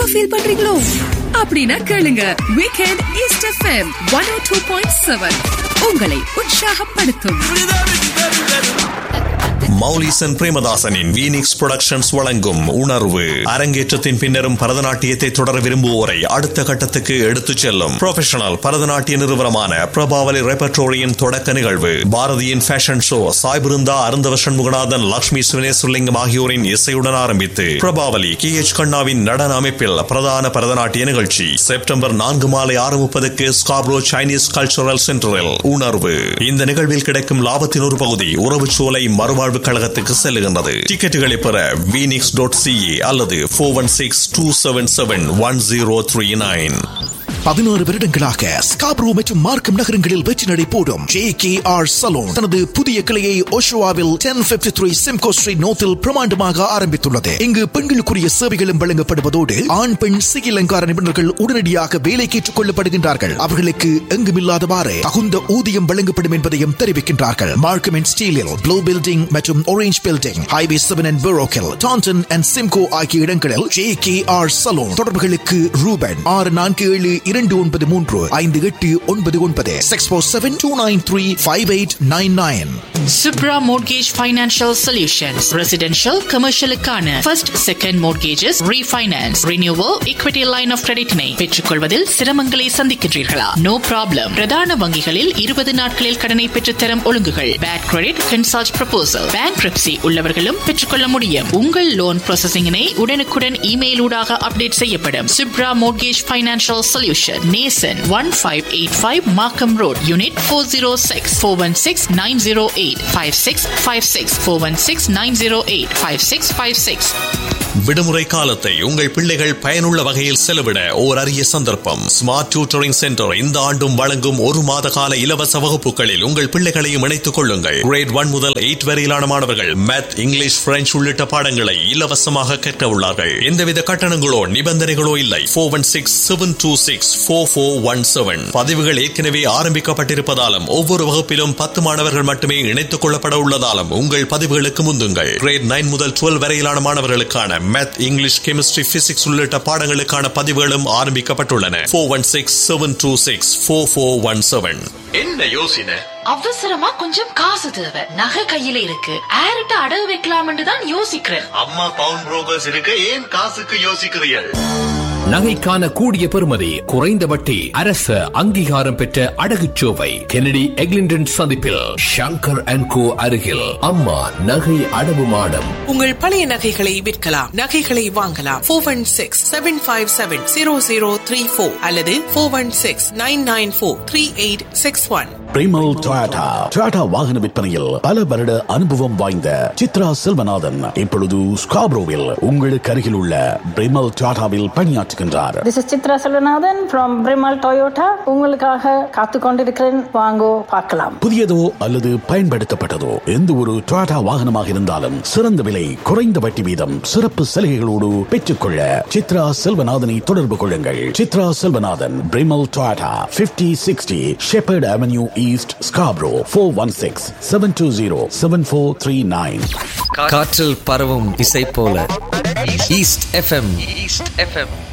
லோவா ஃபீல் பண்றீங்களோ அப்படின்னா கேளுங்க weekend East FM one o two point seven உங்களை உற்சாகப்படுத்தும் மௌலிசன் பிரேமதாசனின் வீனிக்ஸ் புரொடக்ஷன்ஸ் வழங்கும் உணர்வு அரங்கேற்றத்தின் பின்னரும் பரதநாட்டியத்தை தொடர விரும்புவோரை அடுத்த கட்டத்துக்கு எடுத்துச் செல்லும் ப்ரொஃபஷனல் பரதநாட்டிய நிறுவனமான பிரபாவலி ரெபர்டோரியின் தொடக்க நிகழ்வு பாரதியின் ஃபேஷன் ஷோ சாய்பிருந்தா அருந்தவ சண்முகநாதன் லட்சுமி சுனேசுலிங்கம் ஆகியோரின் இசையுடன் ஆரம்பித்து பிரபாவலி கே எச் கண்ணாவின் நடன அமைப்பில் பிரதான பரதநாட்டிய நிகழ்ச்சி செப்டம்பர் நான்கு மாலை ஆறு முப்பதுக்கு ஸ்காப்ரோ சைனீஸ் கல்ச்சுரல் சென்டரில் உணர்வு இந்த நிகழ்வில் கிடைக்கும் லாபத்தின் ஒரு பகுதி உறவுச்சோலை மறுவாழ்வு கழகத்துக்கு செல்லுகின்றது டிக்கெட்டுகளை பெற வீனிக்ஸ் டாட் சிஇ அல்லது four one six two seven seven one zero three nine பதினாறு வருடங்களாக ஸ்காப்ரோ மற்றும் மார்க்கம் நகரங்களில் வெற்றி நடை போடும் ஜே கே ஆர் சலூன் தனது புதிய கிளையை ஓஷோவாவில் ten fifty three Simcoe Street நோத்தில் பிரமாண்டமாக ஆரம்பித்துள்ளது இங்கு பெண்களுக்குரிய சேவைகளும் வழங்கப்படுவதோடு ஆண் பெண் சிகை அலங்கார நிபுணர்கள் உடனடியாக வேலைக்கு ஏற்றுக் கொள்ளப்படுகின்றார்கள் அவர்களுக்கு எங்குமில்லாதவாறு தகுந்த ஊதியம் வழங்கப்படும் என்பதையும் தெரிவிக்கின்றார்கள் மார்க்கம் அண்ட் ஸ்டீலில் ப்ளூ பில்டிங் மற்றும் orange building highway seven and பெரோக்கில் டான்டன் அண்ட் சிம்கோ ஆகிய இடங்களில் ஜே கே ஆர் சலூன் தொடர்புகளுக்கு ரூபன் ஆறு நான்கு ஏழு இரண்டு ஒன்பது மூன்று ஐந்து எட்டு ஒன்பது ஒன்பது six four seven two nine three five eight nine nine Subra Mortgage Financial Solutions. Residential, commercial-க்கான first, second mortgages, refinance, renewal, equity line of credit-னை பெற்றுக்கொள்வதில் சிரமங்களை சந்திக்கின்றீர்களா? No problem. பிரதான வங்கிகளில் இருபது நாட்களில் கடனை பெற்றுத்தரும் ஒழுங்குகள். Bad credit, consult proposal. Bankruptcy உள்ளவர்களும் பெற்றுக்கொள்ள முடியும். உங்கள் லோன் ப்ராசஸிங்கினை உடனுக்குடன் இமெயில் ஊடாக அப்டேட் செய்யப்படும். Subra Mortgage Financial Solution. Nason 1585 Markham Road, Unit 406 416 908 5656 416 908 5656 விடுமுறை காலத்தை உங்கள் பிள்ளைகள் பயனுள்ள வகையில் செலவிட ஓர் அரிய சந்தர்ப்பம் ஸ்மார்ட் டியூட்டரிங் சென்டர் இந்த ஆண்டும் வழங்கும் ஒரு மாத கால இலவச வகுப்புகளில் உங்கள் பிள்ளைகளையும் இணைத்துக் கொள்ளுங்கள் கிரேட் ஒன் முதல் எயிட் வரையிலான மாணவர்கள் மேத் இங்கிலீஷ் பிரெஞ்சு உள்ளிட்ட பாடங்களை இலவசமாக கற்க உள்ளார்கள் எந்தவித கட்டணங்களோ நிபந்தனைகளோ இல்லை four one six seven two six four four one seven பதிவுகள் ஏற்கனவே ஆரம்பிக்கப்பட்டிருப்பதாலும் ஒவ்வொரு வகுப்பிலும் பத்து மாணவர்கள் மட்டுமே இணைத்துக் கொள்ளப்பட உள்ளதாலும் உங்கள் பதிவுகளுக்கு முந்துங்கள் கிரேட் நைன் முதல் டுவெல் வரையிலான மாணவர்களுக்கான மேத் இங்கிலீஷ் கெமிஸ்ட்ரி பிசிக்ஸ் உள்ளிட்ட பாடங்களுக்கான பதிவுகளும் ஆரம்பிக்கப்பட்டுள்ளன four one six seven two six four four one seven என்ன யோசனை அவசரமா கொஞ்சம் காசு தேவை நகை கையில இருக்கு ஆரிட்ட அடகு வைக்கலாம்னு தான் யோசிக்கிறேன் அம்மா பவுன் புரோக்கர்ஸ் இருக்க ஏன் காசுக்கு யோசிக்கிறீர்கள் நகைக்கான கூடிய பெறுமதி குறைந்த வட்டி அரச அங்கீகாரம் பெற்ற அடகுச்சோவை கெனடி எக்லிண்டன் சந்திப்பில் ஷங்கர் அண்ட் கோ அருகில் அம்மா நகை அடவு மாடம் உங்கள் பழைய நகைகளை விற்கலாம் நகைகளை வாங்கலாம் four one six seven five seven zero zero three four அல்லது four one six nine nine four three eight six one Primal Toyota Toyota வாகன விற்பனையில் பல வருட அனுபவம் வாய்ந்த சித்ரா செல்வநாதன் இப்பொழுது ஸ்காப்ரோவில் உங்களுக்கு அருகில் உள்ள பிரிமல் டொயாட்டாவில் பணியாற்றுகின்றார் This is Chitra Selvanathan from Brimal Toyota. உங்களுக்காக காத்து கொண்டிருக்கிறேன் வாங்கோ பார்க்கலாம் புதியதோ அல்லது பயன்படுத்தப்பட்டதோ எந்த ஒரு டொயாட்டா வாகனமாக இருந்தாலும் சிறந்த விலை குறைந்த வட்டி வீதம் சிறப்பு சலுகைகளோடு பெற்றுக்கொள்ள சித்ரா செல்வநாதனை தொடர்பு கொள்ளுங்கள் Chitra Selvanathan Primal Toyota 5060 sixty Sheppard Avenue East Scarborough four one six seven two zero seven four three nine காற்றில் பரவும் இசை போல ஈஸ்ட் எஃப்எம் ஈஸ்ட் எஃப்எம்